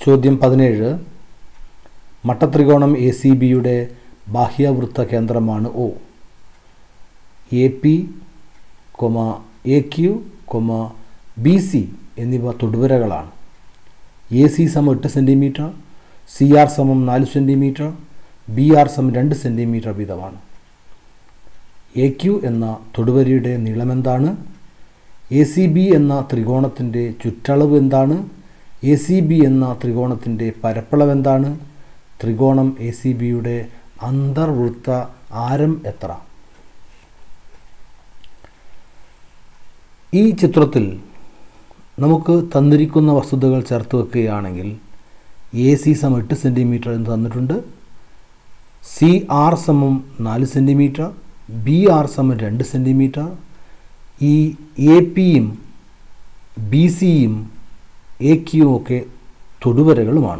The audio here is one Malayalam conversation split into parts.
ചോദ്യം പതിനേഴ് മട്ടത്രികോണം എ സി ബിയുടെ ബാഹ്യവൃത്ത കേന്ദ്രമാണ് O A P comma A Q comma B C എന്നിവ തൊടുവരകളാണ് എ സി സമം എട്ട് സെൻറ്റിമീറ്റർ സി ആർ സമം നാല് സെൻറ്റിമീറ്റർ ബി ആർ സമം രണ്ട് സെൻറ്റിമീറ്റർ വീതമാണ് എ ക്യു എന്ന തൊടുവരയുടെ നീളമെന്താണ് എ സി ബി എന്ന ത്രികോണത്തിൻ്റെ ചുറ്റളവ് എന്താണ് എ സി ബി എന്ന ത്രികോണത്തിൻ്റെ പരപ്പളവ് എന്താണ് ത്രികോണം എ സി ബിയുടെ അന്തർവൃത്ത ആരം എത്ര ഈ ചിത്രത്തിൽ നമുക്ക് തന്നിരിക്കുന്ന വസ്തുതകൾ ചേർത്ത് വെക്കുകയാണെങ്കിൽ എ സി സമം എട്ട് സെൻറ്റിമീറ്റർ എന്ന് തന്നിട്ടുണ്ട് സി ആർ സമം നാല് സെൻറ്റിമീറ്റർ ബി ആർ സമം രണ്ട് സെൻറ്റിമീറ്റർ ഈ എ പിയും ബി സിയും എ ക്യുവും ഒക്കെ തൊടുവരകളുമാണ്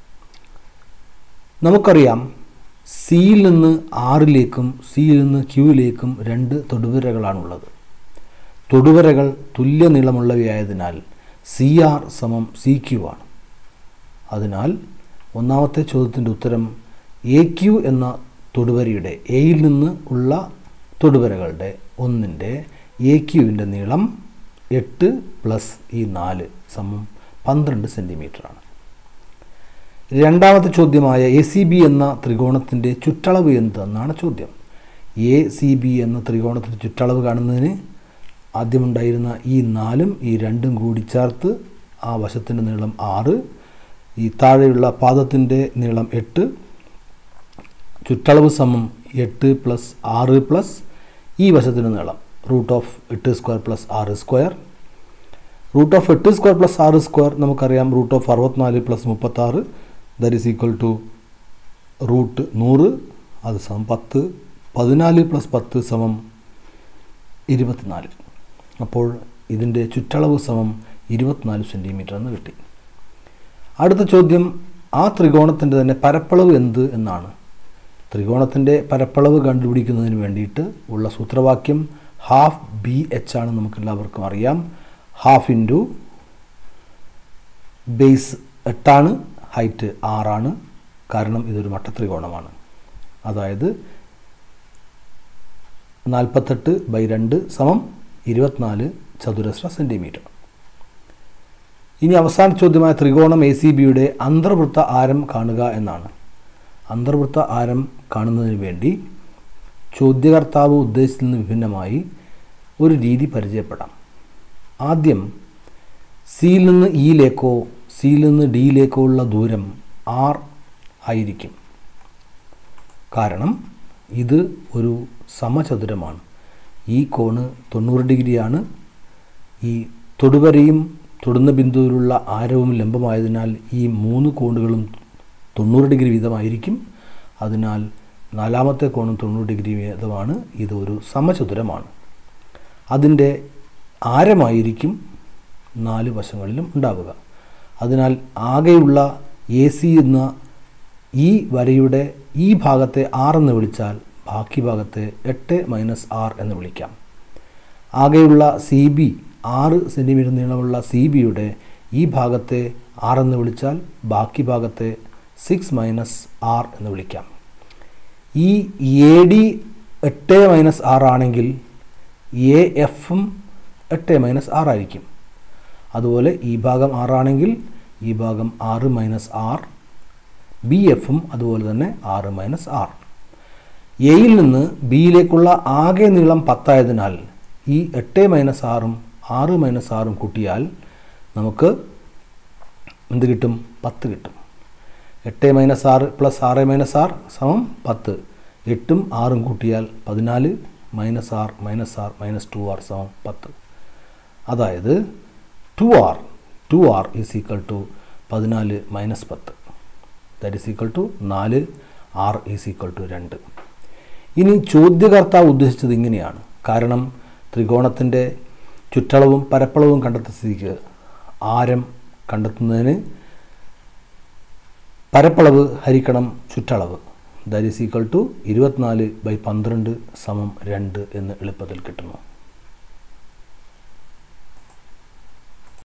നമുക്കറിയാം സിയിൽ നിന്ന് ആറിലേക്കും സിയിൽ നിന്ന് ക്യൂവിലേക്കും രണ്ട് തൊടുവരകളാണുള്ളത് തൊടുവരകൾ തുല്യ നീളമുള്ളവയായതിനാൽ സി ആർ സമം സി ക്യു ആണ് അതിനാൽ ഒന്നാമത്തെ ചോദ്യത്തിൻ്റെ ഉത്തരം എ ക്യു എന്ന തൊടുവരയുടെ എയിൽ നിന്ന് ഉള്ള തൊടുവരകളുടെ ഒന്നിൻ്റെ എ ക്യുവിൻ്റെ നീളം എട്ട് പ്ലസ് ഈ നാല് സമം പന്ത്രണ്ട് സെൻറ്റിമീറ്ററാണ് രണ്ടാമത്തെ ചോദ്യമായ എ സി ബി എന്ന ത്രികോണത്തിൻ്റെ ചുറ്റളവ് എന്തെന്നാണ് ചോദ്യം എ സി ബി എന്ന ത്രികോണത്തിൻ്റെ ചുറ്റളവ് കാണുന്നതിന് ആദ്യമുണ്ടായിരുന്ന ഈ നാലും ഈ രണ്ടും കൂടി ചേർത്ത് ആ വശത്തിൻ്റെ നീളം ആറ് ഈ താഴെയുള്ള പാദത്തിൻ്റെ നീളം എട്ട് ചുറ്റളവ് സമം എട്ട് പ്ലസ് ആറ് പ്ലസ് ഈ വശത്തിൻ്റെ നീളം റൂട്ട് ഓഫ് എട്ട് സ്ക്വയർ പ്ലസ് ആറ് സ്ക്വയർ റൂട്ട് ഓഫ് എട്ട് സ്ക്വയർ പ്ലസ് ആറ് സ്ക്വയർ നമുക്കറിയാം റൂട്ട് ഓഫ് അറുപത്തിനാല് പ്ലസ് മുപ്പത്താറ് that is equal to root നൂറ് അത് സമം പത്ത് പതിനാല് പ്ലസ് പത്ത് സമം ഇരുപത്തിനാല് അപ്പോൾ ഇതിൻ്റെ ചുറ്റളവ് സമം ഇരുപത്തിനാല് സെൻറ്റിമീറ്റർ എന്ന് കിട്ടി അടുത്ത ചോദ്യം ആ ത്രികോണത്തിൻ്റെ തന്നെ പരപ്പളവ് എന്ത് എന്നാണ് ത്രികോണത്തിൻ്റെ പരപ്പളവ് കണ്ടുപിടിക്കുന്നതിന് വേണ്ടിയിട്ട് ഉള്ള സൂത്രവാക്യം ഹാഫ് ബി എച്ച് ആണ് നമുക്കെല്ലാവർക്കും അറിയാം ഹാഫ് ഇൻറ്റു ബേസ് എട്ടാണ് ഹൈറ്റ് ആറാണ് കാരണം ഇതൊരു മട്ടത്രികോണമാണ് അതായത് നാൽപ്പത്തെട്ട് ബൈ രണ്ട് സമം ഇരുപത്തിനാല് ചതുരശ്ര സെൻറ്റിമീറ്റർ ഇനി അവസാന ചോദ്യമായ ത്രികോണം എ സി ബിയുടെ അന്തർവൃത്ത ആരം കാണുക എന്നാണ് അന്തർവൃത്ത ആരം കാണുന്നതിന് വേണ്ടി ചോദ്യകർത്താവ് ഉദ്ദേശത്തിൽ നിന്ന് വിഭിന്നമായി ഒരു രീതി പരിചയപ്പെടാം ആദ്യം സിയിൽ നിന്ന് ഇയിലേക്കോ സിയിൽ നിന്ന് ഡിയിലേക്കോ ഉള്ള ദൂരം ആർ ആയിരിക്കും കാരണം ഇത് ഒരു സമചതുരമാണ് ഈ കോണ് തൊണ്ണൂറ് ഡിഗ്രിയാണ് ഈ തൊടുവരയും തൊടുന്ന ബിന്ദുവിലുള്ള ആരവും ലംബമായതിനാൽ ഈ മൂന്ന് കോണുകളും തൊണ്ണൂറ് ഡിഗ്രി വീതമായിരിക്കും അതിനാൽ നാലാമത്തെ കോണും തൊണ്ണൂറ് ഡിഗ്രി വീതമാണ് ഇത് ഒരു സമചതുരമാണ് അതിൻ്റെ ആരമായിരിക്കും നാല് വശങ്ങളിലും ഉണ്ടാവുക അതിനാൽ ആകെയുള്ള എ സി എന്ന ഈ വരയുടെ ഈ ഭാഗത്തെ ആർ എന്ന് വിളിച്ചാൽ ബാക്കി ഭാഗത്തെ എട്ട് മൈനസ് ആർ എന്ന് വിളിക്കാം ആകെയുള്ള സി ബി ആറ് സെൻറ്റിമീറ്റർ നീളമുള്ള സി ബിയുടെ ഈ ഭാഗത്തെ ആർ എന്ന് വിളിച്ചാൽ ബാക്കി ഭാഗത്തെ സിക്സ് മൈനസ് ആർ എന്ന് വിളിക്കാം ഈ എ ഡി എട്ട് മൈനസ് ആർ ആണെങ്കിൽ എ എഫും എട്ട് മൈനസ് ആർ ആയിരിക്കും അതുപോലെ ഈ ഭാഗം ആറാണെങ്കിൽ ഈ ഭാഗം ആറ് മൈനസ് ആർ ബി എഫും അതുപോലെ തന്നെ ആറ് മൈനസ് ആർ എയിൽ നിന്ന് ബിയിലേക്കുള്ള ആകെ നീളം പത്തായതിനാൽ ഈ എട്ട് മൈനസ് ആറും ആറ് മൈനസ് ആറും കൂട്ടിയാൽ നമുക്ക് എന്ത് കിട്ടും പത്ത് കിട്ടും എട്ട് മൈനസ് ആറ് പ്ലസ് ആറ് മൈനസ് ആറ് സമം പത്ത് എട്ടും ആറും കൂട്ടിയാൽ പതിനാല് minus R minus R minus two R സമം പത്ത് അതായത് two R two R is equal to പതിനാല് മൈനസ് പത്ത് ദാറ്റ് ഈസ് ഈക്വൽ ടു നാല് ആർ ഈസ് ഈക്വൽ ടു രണ്ട് ഇനി ചോദ്യകർത്താവ് ഉദ്ദേശിച്ചത് ഇങ്ങനെയാണ് കാരണം ത്രികോണത്തിൻ്റെ ചുറ്റളവും പരപ്പളവും കണ്ടെത്ത സ്ഥിതിക്ക് ആരം കണ്ടെത്തുന്നതിന് പരപ്പളവ് ഹരിക്കണം ചുറ്റളവ് ദാറ്റ് ഈസ് ഈക്വൽ ടു ഇരുപത്തിനാല് ബൈ പന്ത്രണ്ട് സമം രണ്ട് എന്ന് എളുപ്പത്തിൽ കിട്ടുന്നു